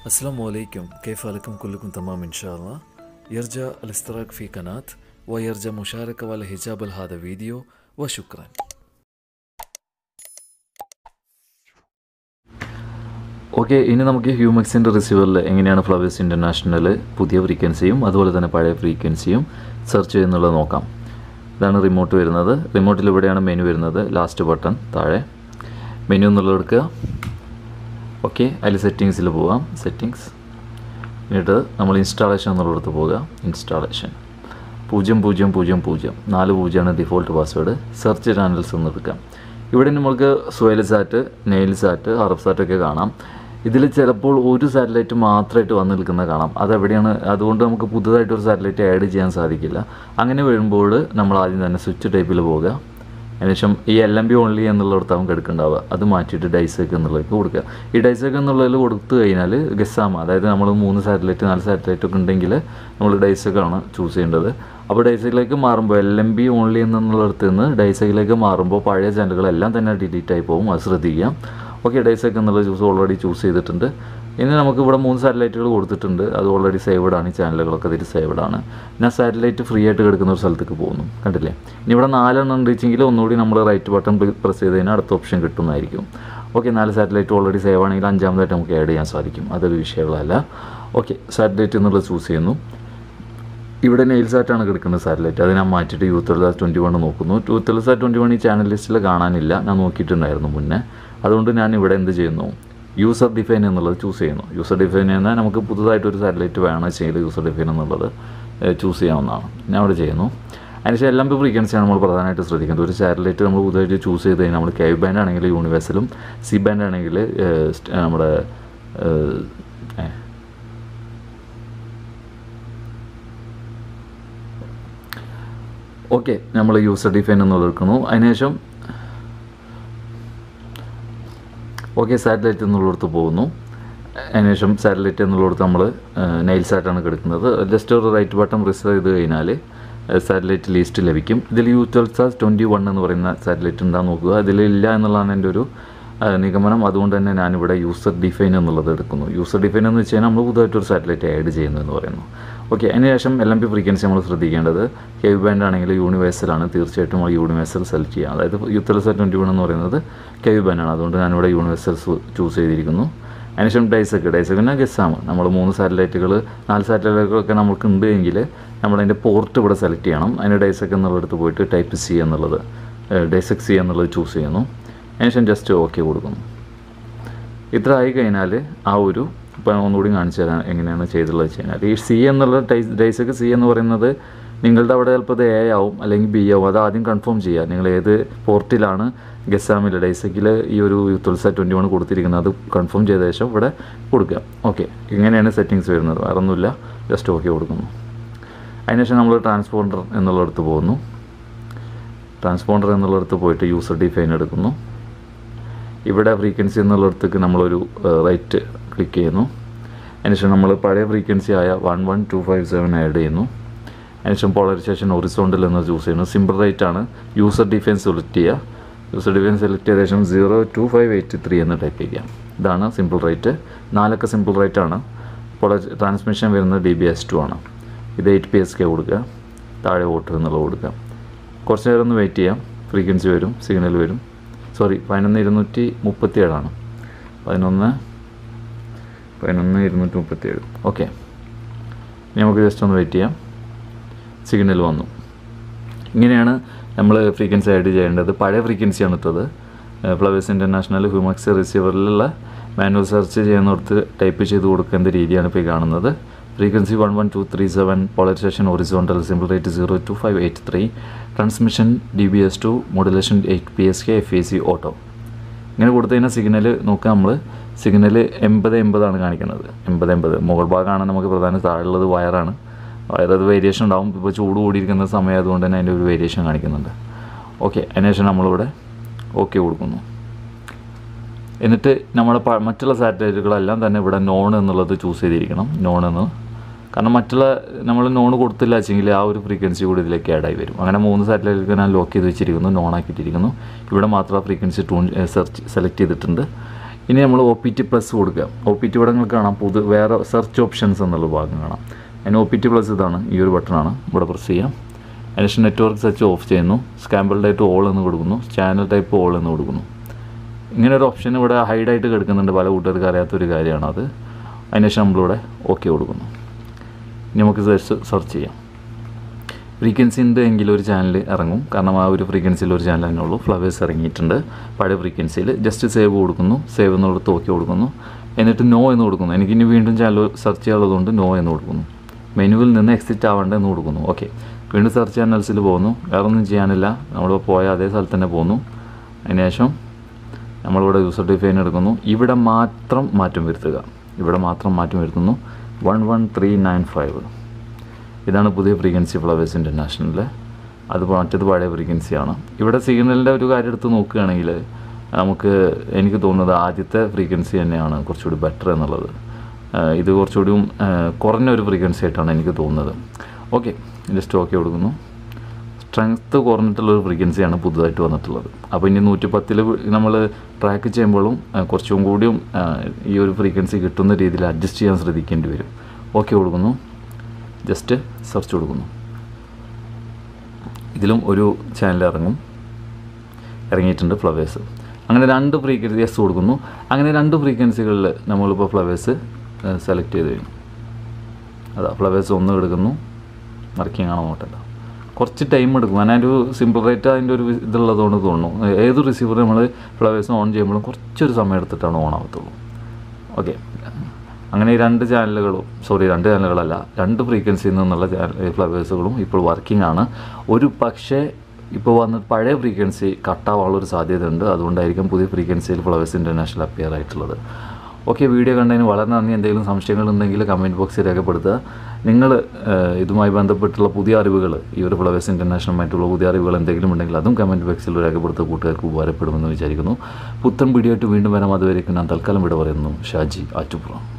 السلام عليكم كيف حالكم كلكم تمام إن شاء الله يرجى الاشتراك في قناة ويرجى مشاركة والحجاب لهذا الفيديو وشكرا okay ഇനി നമുക്ക് ഹ്യൂമക്സിൻ്റെ റിസീവറിൽ എങ്ങനെയാണ് ഫ്ലവേഴ്സ് ഇൻ്റർനാഷണൽ പുതിയ ഫ്രീക്വൻസിയും അതുപോലെ തന്നെ പഴയ ഫ്രീക്വൻസിയും സെർച്ച് ചെയ്യുന്നുള്ളത് നോക്കാം ഇതാണ് റിമോട്ട് വരുന്നത് റിമോട്ടിൽ ഇവിടെയാണ് മെനു വരുന്നത് ലാസ്റ്റ് ബട്ടൺ താഴെ മെനു എന്നുള്ളത് എടുക്കുക ഓക്കെ അതിൽ സെറ്റിങ്സിൽ പോകാം സെറ്റിങ്സ് എന്നിട്ട് നമ്മൾ ഇൻസ്റ്റാളേഷൻ എന്നുള്ളിടത്ത് പോകുക ഇൻസ്റ്റാളേഷൻ പൂജ്യം പൂജ്യം പൂജ്യം പൂജ്യം നാല് പൂജ്യമാണ് ഡിഫോൾട്ട് പാസ്വേഡ് സെർച്ച് ചാനൽസ് എന്ന് എടുക്കാം ഇവിടെ നമ്മൾക്ക് സ്വയൽ സാറ്റ് നെയിൽ സാറ്റ് ഹർഫ് സാറ്റ് ഒക്കെ കാണാം ഇതിൽ ചിലപ്പോൾ ഒരു സാറ്റലൈറ്റ് മാത്രമായിട്ട് വന്ന് നിൽക്കുന്നത് കാണാം അതെവിടെയാണ് അതുകൊണ്ട് നമുക്ക് പുതുതായിട്ട് ഒരു സാറ്റലൈറ്റ് ആഡ് ചെയ്യാൻ സാധിക്കില്ല അങ്ങനെ വരുമ്പോൾ നമ്മൾ ആദ്യം തന്നെ സ്വിച്ച് ടൈപ്പിൽ പോകുക അതിനുശേഷം ഈ എൽ എം ബി ഓൺലി എന്നുള്ളിടത്ത് നമുക്ക് എടുക്കുന്നുണ്ടാവുക അത് മാറ്റിയിട്ട് ഡൈസേക്ക് എന്നുള്ളതിലേക്ക് കൊടുക്കുക ഈ ഡൈസേക്ക് എന്നുള്ളതിൽ കൊടുത്തു കഴിഞ്ഞാൽ ഗസാമ അതായത് നമ്മൾ മൂന്ന് സാറ്റലൈറ്റ് നാല് സാറ്റലൈറ്റ് ഒക്കെ ഉണ്ടെങ്കിൽ നമ്മൾ ഡൈസേക്കാണ് ചൂസ് ചെയ്യേണ്ടത് അപ്പോൾ ഡൈസേക്കിലേക്ക് മാറുമ്പോൾ എൽ എം ബി ഓൺലി എന്നുള്ളിടത്ത് നിന്ന് ഡൈസേക്കിലേക്ക് മാറുമ്പോൾ പഴയ ചാനലുകളെല്ലാം തന്നെ ഡിലീറ്റ് ആയി പോകും അത് ശ്രദ്ധിക്കുക ഓക്കെ ഡൈസേക്ക് എന്നുള്ള ചൂസ് ഓൾറെഡി ചൂസ് ചെയ്തിട്ടുണ്ട് ഇനി നമുക്ക് ഇവിടെ മൂന്ന് സാറ്റലൈറ്റുകൾ കൊടുത്തിട്ടുണ്ട് അത് ഓൾറെഡി സേവ്ഡ് ആണ് ഈ ചാനലുകളൊക്കെ ഇതിൽ സേവ്ഡ് ആണ് ഞാൻ സാറ്റലൈറ്റ് ഫ്രീ ആയിട്ട് കിടക്കുന്ന ഒരു സ്ഥലത്തേക്ക് പോകുന്നു കണ്ടില്ലേ ഇനി ഇവിടെ നാലെണ്ണം ഉണ്ടെങ്കിൽ ഒന്നുകൂടി നമ്മൾ റൈറ്റ് ബട്ടൺ പ്രസ് ചെയ്ത് കഴിഞ്ഞാൽ അടുത്ത ഓപ്ഷൻ കിട്ടുന്നതായിരിക്കും ഓക്കെ നാല് സാറ്റലൈറ്റ് ഓൾറെഡി സേവ് ആണെങ്കിൽ അഞ്ചാമതായിട്ട് നമുക്ക് ആഡ് ചെയ്യാൻ സാധിക്കും അതൊരു വിഷയങ്ങളല്ല ഓക്കെ സാറ്റലൈറ്റ് എന്നുള്ളത് ചൂസ് ചെയ്യുന്നു ഇവിടെ നെയിൽ സാറ്റാണ് കിടക്കുന്ന സാറ്റലൈറ്റ് അത് ഞാൻ മാറ്റിയിട്ട് യൂത്ത് എൽസാറ്റ് ട്വൻറ്റി വൺ നോക്കുന്നു യൂത്ത് എൽസാറ്റ് ട്വൻറ്റി വൺ ഈ ചാനൽ ലിസ്റ്റിൽ കാണാനില്ല ഞാൻ നോക്കിയിട്ടുണ്ടായിരുന്നു മുന്നേ അതുകൊണ്ട് ഞാൻ ഇവിടെ എന്ത് ചെയ്യുന്നു യൂസർ ഡിഫൈൻ എന്നുള്ളത് ചൂസ് ചെയ്യുന്നു യൂസർ ഡിഫൈൻ എന്നാൽ നമുക്ക് പുതുതായിട്ട് ഒരു സാറ്റലൈറ്റ് വേണം വെച്ചെങ്കിൽ യൂസർ ഡിഫൈൻ എന്നുള്ളത് ചൂസ് ചെയ്യാവുന്നതാണ് ഞാൻ അവിടെ ചെയ്യുന്നു അതിനുശേഷം എല്ലാം ഫ്രീക്വൻസിയാണ് നമ്മൾ പ്രധാനമായിട്ട് ശ്രദ്ധിക്കുന്നത് ഒരു സാറ്റലൈറ്റ് നമ്മൾ പുതുതായിട്ട് ചൂസ് ചെയ്ത് കഴിഞ്ഞാൽ നമ്മൾ കെ ബാൻഡ് ആണെങ്കിൽ യൂണിവേഴ്സലും സി ബാൻഡ് ആണെങ്കിൽ നമ്മുടെ ഓക്കെ നമ്മൾ യൂസർ ഡിഫൈൻ എന്നുള്ളത് എടുക്കുന്നു അതിനുശേഷം ഓക്കെ സാറ്റലൈറ്റ് എന്നുള്ളിടത്ത് പോകുന്നു അതിനുശേഷം സാറ്റലൈറ്റ് എന്നുള്ളിടത്ത് നമ്മൾ നെയിൽ സാറ്റാണ് കിടക്കുന്നത് ജസ്റ്റ് ഒരു റൈറ്റ് ബട്ടൺ പ്രസ് ചെയ്ത് കഴിഞ്ഞാൽ സാറ്റലൈറ്റ് ലിസ്റ്റ് ലഭിക്കും ഇതിൽ യൂത്തൽസാസ് ട്വൻറ്റി വൺ എന്ന് പറയുന്ന സാറ്റലൈറ്റ് ഉണ്ടാകും നോക്കുക അതിലില്ല എന്നുള്ളതാണ് എൻ്റെ ഒരു നിഗമനം അതുകൊണ്ട് തന്നെ ഞാനിവിടെ യൂസർ ഡിഫൈൻ എന്നുള്ളത് എടുക്കുന്നു യൂസർ ഡിഫൈൻ എന്ന് വെച്ച് കഴിഞ്ഞാൽ നമ്മൾ പുതുതായിട്ട് ഒരു സാറ്റലൈറ്റ് ആഡ് ചെയ്യുന്നു എന്ന് പറയുന്നു ഓക്കെ അതിനുശേഷം എൽ എം പി ഫ്രീക്വൻസി നമ്മൾ ശ്രദ്ധിക്കേണ്ടത് ഹെവി ബാൻഡ് ആണെങ്കിൽ യൂണിവേഴ്സലാണ് തീർച്ചയായിട്ടും നമ്മൾ യൂണിവേഴ്സൽ സെലക്ട് ചെയ്യുക അതായത് യൂത്തൽസ ട്വൻറ്റി വൺ എന്ന് പറയുന്നത് കെവി ബാൻഡാണ് അതുകൊണ്ട് ഞാനിവിടെ യൂണിവേഴ്സൽ ചൂസ് ചെയ്തിരിക്കുന്നു അതിനുശേഷം ഡൈസക്ക് ഡൈസക്കിന് ഗസ്സാണ് നമ്മൾ മൂന്ന് സാറ്റലൈറ്റുകൾ നാല് സാറ്റലൈറ്റുകളൊക്കെ നമുക്ക് ഉണ്ട് എങ്കിൽ നമ്മളതിൻ്റെ പോർട്ട് ഇവിടെ സെലക്ട് ചെയ്യണം അതിന് ഡൈസക്ക് എന്നുള്ളിടത്ത് പോയിട്ട് ടൈപ്പ് സി എന്നുള്ളത് ഡൈസക്ക് സി എന്നുള്ളത് ചൂസ് ചെയ്യുന്നു അതിനുശേഷം ജസ്റ്റ് ഓക്കെ കൊടുക്കുന്നു ഇത്ര ആയി കഴിഞ്ഞാൽ ആ ഒരു ഇപ്പം ഒന്നുകൂടി കാണിച്ചു തരാൻ എങ്ങനെയാണ് ചെയ്തുള്ളത് വെച്ച് കഴിഞ്ഞാൽ ഈ സി എന്നുള്ള ടൈസ് ഡൈസക്ക് സി എന്ന് പറയുന്നത് നിങ്ങളുടെ അവിടെ ചിലപ്പോൾ ഇത് എ ആവും അല്ലെങ്കിൽ ബി ആവും അത് ആദ്യം കൺഫേം ചെയ്യുക നിങ്ങൾ ഏത് പോർട്ടിലാണ് ഗസാമിൽ ഡൈസക്കിൽ ഈ ഒരു തുൾസ ട്വൻറ്റി വൺ കൊടുത്തിരിക്കുന്നത് അത് കൺഫേം ചെയ്ത ശേഷം ഇവിടെ കൊടുക്കുക ഓക്കെ ഇങ്ങനെയാണ് സെറ്റിങ്സ് വരുന്നത് വേറെ ഒന്നുമില്ല ജസ്റ്റ് ഓക്കെ കൊടുക്കുന്നു അതിനുശേഷം നമ്മൾ ട്രാൻസ്പോണ്ടർ എന്നുള്ളിടത്ത് പോകുന്നു ട്രാൻസ്പോണ്ടർ എന്നുള്ളിടത്ത് പോയിട്ട് യൂസർ ഡിഫൈൻ എടുക്കുന്നു ഇവിടെ ഫ്രീക്വൻസി എന്നുള്ളിടത്തേക്ക് നമ്മളൊരു റൈറ്റ് ക്ലിക്ക് ചെയ്യുന്നു അതിനുശേഷം നമ്മൾ പഴയ ഫ്രീക്വൻസി ആയ one one two five seven add ചെയ്യുന്നു അതിനുശേഷം പോളറൈസേഷൻ ഒറിസോണ്ടൽ എന്ന് ചൂസ് ചെയ്യുന്നു സിമ്പിൾ റൈറ്റ് ആണ് യൂസർ ഡിഫൈൻ സെലക്ട് ചെയ്യുക യൂസർ ഡിഫൈൻ സെലക്ട് ചെയ്ത ശേഷം zero two five eight three എന്ന് ടൈപ്പ് ചെയ്യാം ഇതാണ് സിമ്പിൾ റൈറ്റ് നാലൊക്കെ സിമ്പിൾ റൈറ്റ് ആണ് ഇപ്പോൾ ട്രാൻസ്മിഷൻ വരുന്നത് ഡി ബി എസ് ടു ആണ് ഇത് എയ്റ്റ് പി എസ് കെ കൊടുക്കുക താഴെ വോട്ടർ എന്നുള്ളത് കൊടുക്കുക കുറച്ച് നേരം ഒന്ന് വെയിറ്റ് ചെയ്യാം ഫ്രീക്വൻസി വരും സിഗ്നൽ വരും സോറി പതിനൊന്ന് ഇരുന്നൂറ്റി മുപ്പത്തി ഏഴാണ് പതിനൊന്ന് പതിനൊന്ന് ഇരുന്നൂറ്റി മുപ്പത്തി ഏഴ് ഓക്കെ ഇനി നമുക്ക് ജസ്റ്റ് ഒന്ന് വെയിറ്റ് ചെയ്യാം സിഗ്നൽ വന്നു ഇങ്ങനെയാണ് നമ്മൾ ഫ്രീക്വൻസി ആഡ് ചെയ്യേണ്ടത് പഴയ ഫ്രീക്വൻസിയാണ് ഇട്ടത് ഫ്ലവേഴ്സ് ഇൻ്റർനാഷണൽ ഹ്യൂമക്സ് റിസീവറിലുള്ള മാനുവൽ സെർച്ച് ചെയ്യുന്നിടത്ത് ടൈപ്പ് ചെയ്ത് കൊടുക്കേണ്ട രീതിയാണ് ഇപ്പോൾ ഈ കാണുന്നത് frequency one one two three seven polarisation horizontal symbol rate zero two five eight three transmission D B S two modulation eight P S K F A C auto ഇങ്ങനെ കൊടുത്തു കഴിഞ്ഞാൽ സിഗ്നൽ നോക്കാം നമ്മൾ സിഗ്നൽ എൺപത് എൺപതാണ് കാണിക്കുന്നത് എൺപത് എൺപത് മുകൾ ഭാഗമാണ് നമുക്ക് പ്രധാന താഴെയുള്ളത് വയറാണ് വയറത് വേരിയേഷൻ ഉണ്ടാവും ഇപ്പോൾ ചൂട് കൂടിയിരിക്കുന്ന സമയം അതുകൊണ്ട് തന്നെ അതിൻ്റെ ഒരു വേരിയേഷൻ കാണിക്കുന്നുണ്ട് ഓക്കെ അതിനുശേഷം നമ്മളിവിടെ ഓക്കെ കൊടുക്കുന്നു എന്നിട്ട് നമ്മുടെ മറ്റുള്ള സാറ്റലൈറ്റുകളെല്ലാം തന്നെ ഇവിടെ നോൺ എന്നുള്ളത് ചൂസ് ചെയ്തിരിക്കണം നോൺ എന്ന് കാരണം മറ്റുള്ള നമ്മൾ നോൺ കൊടുത്തില്ല വെച്ചെങ്കിൽ ആ ഒരു ഫ്രീക്വൻസി കൂടി ഇതിലേക്ക് ആഡായി വരും അങ്ങനെ മൂന്ന് സാറ്റലൈറ്റ് ഞാൻ ലോക്ക് ചെയ്ത് വെച്ചിരിക്കുന്നു നോൺ ആക്കിയിട്ടിരിക്കുന്നു ഇവിടെ മാത്രം ഫ്രീക്വൻസി ടൂൺ സെർച്ച് സെലക്ട് ചെയ്തിട്ടുണ്ട് ഇനി നമ്മൾ ഒ പി ടി പ്ലസ് കൊടുക്കുക ഒ പി ടി ഇവിടെ കാണാം പുതു വേറെ സെർച്ച് ഓപ്ഷൻസ് എന്നുള്ള ഭാഗം കാണാം അതിന് ഒ പി ടി പ്ലസ് ഇതാണ് ഈ ഒരു ബട്ടണാണ് ഇവിടെ പ്രസ് ചെയ്യാം അതിനുശേഷം നെറ്റ്വർക്ക് സെർച്ച് ഓഫ് ചെയ്യുന്നു സ്കാമ്പിൾ ടൈപ്പ് ഓൾ എന്ന് കൊടുക്കുന്നു ചാനൽ ടൈപ്പ് ഓൾ എന്ന് കൊടുക്കുന്നു ഇങ്ങനെ ഒരു ഓപ്ഷൻ ഇവിടെ ഹൈഡായിട്ട് കിടക്കുന്നുണ്ട് പല കൂട്ടുകാർക്ക് അറിയാത്തൊരു കാര്യമാണ് അത് അതിനുശേഷം നമ്മളിവിടെ ഓക്കെ കൊടുക്കുന്നു ഇനി നമുക്ക് സെർച്ച് ചെയ്യാം ഫ്രീക്വൻസി ഉണ്ട് എങ്കിൽ ഒരു ചാനൽ ഇറങ്ങും കാരണം ആ ഒരു ഫ്രീക്വൻസിയിൽ ഒരു ചാനൽ തന്നെ ഉള്ളൂ ഫ്ലവേഴ്സ് ഇറങ്ങിയിട്ടുണ്ട് പഴയ ഫ്രീക്വൻസിയിൽ ജസ്റ്റ് സേവ് കൊടുക്കുന്നു സേവ് എന്നുള്ളത് ഓക്കെ കൊടുക്കുന്നു എന്നിട്ട് നോ എന്ന് കൊടുക്കുന്നു എനിക്ക് ഇനി വീണ്ടും ചാനൽ സെർച്ച് ചെയ്യാനുള്ളതുകൊണ്ട് നോ എന്ന് കൊടുക്കുന്നു മെനുവിൽ നിന്ന് എക്സിറ്റ് ആവേണ്ട എന്ന് കൊടുക്കുന്നു ഓക്കെ വീണ്ടും സെർച്ച് ചാനൽസിൽ പോകുന്നു വേറെ ഒന്നും ചെയ്യാനില്ല നമ്മൾ പോയ അതേ സ്ഥലത്ത് തന്നെ പോകുന്നു അതിനുശേഷം നമ്മളിവിടെ യൂസർ ഡിഫൈൻ എടുക്കുന്നു ഇവിടെ മാത്രം മാറ്റം വരുത്തുക ഇവിടെ മാത്രം മാറ്റം വരുത്തുന്നു one one three nine five ഇതാണ് പുതിയ ഫ്രീക്വൻസി ഫ്ലവേഴ്സ് ഇൻ്റർനാഷണലിൽ അത് മറ്റത് പഴയ ഫ്രീക്വൻസിയാണ് ഇവിടെ സിഗ്നലിൻ്റെ ഒരു കാര്യം എടുത്ത് നോക്കുകയാണെങ്കിൽ നമുക്ക് എനിക്ക് തോന്നുന്നത് ആദ്യത്തെ ഫ്രീക്വൻസി തന്നെയാണ് കുറച്ചുകൂടി ബെറ്റർ എന്നുള്ളത് ആ, ഇത് കുറച്ചുകൂടിയും ആ, കുറഞ്ഞ ഒരു ഫ്രീക്വൻസി ആയിട്ടാണ് എനിക്ക് തോന്നുന്നത് ഓക്കെ ജസ്റ്റ് ഓക്കെ കൊടുക്കുന്നു സ്ട്രെങ്ത്ത് കുറഞ്ഞിട്ടുള്ളൊരു ഫ്രീക്വൻസിയാണ് പുതുതായിട്ട് വന്നിട്ടുള്ളത് അപ്പോൾ ഇനി നൂറ്റി പത്തിൽ നമ്മൾ ട്രാക്ക് ചെയ്യുമ്പോഴും ആ, കുറച്ചും കൂടിയും ആ, ഈ ഒരു ഫ്രീക്വൻസി കിട്ടുന്ന രീതിയിൽ അഡ്ജസ്റ്റ് ചെയ്യാൻ ശ്രദ്ധിക്കേണ്ടി വരും ഓക്കെ കൊടുക്കുന്നു ജസ്റ്റ് സെർച്ച് കൊടുക്കുന്നു ഇതിലും ഒരു ചാനൽ ഇറങ്ങും ഇറങ്ങിയിട്ടുണ്ട് ഫ്ലവേഴ്സ് അങ്ങനെ രണ്ട് ഫ്രീക്വൻസി എസ് കൊടുക്കുന്നു അങ്ങനെ രണ്ട് ഫ്രീക്വൻസികളിൽ നമ്മളിപ്പോൾ ഫ്ലവേഴ്സ് സെലക്ട് ചെയ്ത് കഴിഞ്ഞു അതാ ഫ്ലവേഴ്സ് ഒന്ന് എടുക്കുന്നു വർക്കിംഗ് ആണോ നോട്ടല്ല കുറച്ച് ടൈം എടുക്കും അതിനൊരു സിമ്പിൾ റേറ്റ് അതിൻ്റെ ഒരു ഇതുള്ളതുകൊണ്ട് തോന്നുന്നു ഏത് റിസീവർ നമ്മൾ ഫ്ലവേഴ്സ് ഓൺ ചെയ്യുമ്പോഴും കുറച്ചൊരു സമയം എടുത്തിട്ടാണ് ഓൺ ആവത്തുള്ളൂ ഓക്കെ അങ്ങനെ ഈ രണ്ട് ചാനലുകളും സോറി രണ്ട് ചാനലുകളല്ല രണ്ട് ഫ്രീക്വൻസിയിൽ നിന്നുള്ള ചാനൽ ഫ്ലവേഴ്സുകളും ഇപ്പോൾ വർക്കിംഗ് ആണ് ഒരു പക്ഷേ ഇപ്പോൾ വന്ന പഴയ ഫ്രീക്വൻസി കട്ടാവാനുള്ളൊരു സാധ്യതയുണ്ട് അതുകൊണ്ടായിരിക്കും പുതിയ ഫ്രീക്വൻസിയിൽ ഫ്ലവേഴ്സ് ഇൻ്റർനാഷണൽ അപ്പിയർ ആയിട്ടുള്ളത് ഓക്കെ വീഡിയോ കണ്ടതിന് വളരെ നന്ദി എന്തെങ്കിലും സംശയങ്ങളുണ്ടെങ്കിൽ കമൻറ്റ് ബോക്സിൽ രേഖപ്പെടുത്തുക നിങ്ങൾ ഇതുമായി ബന്ധപ്പെട്ടുള്ള പുതിയ അറിവുകൾ ഈ ഒരു ഫ്ലവേഴ്സ് ഇൻ്റർനാഷണലുമായിട്ടുള്ള പുതിയ അറിവുകൾ എന്തെങ്കിലും ഉണ്ടെങ്കിൽ അതും കമൻറ്റ് ബോക്സിൽ രേഖപ്പെടുത്തുക കൂട്ടുകാർക്ക് ഉപകാരപ്പെടുമെന്ന് വിചാരിക്കുന്നു പുത്തൻ വീഡിയോ ആയിട്ട് വീണ്ടും വരാം അതുവരേക്കും ഞാൻ തൽക്കാലം ഇവിടെ പറയുന്നു ഷാജി ആറ്റുപുറം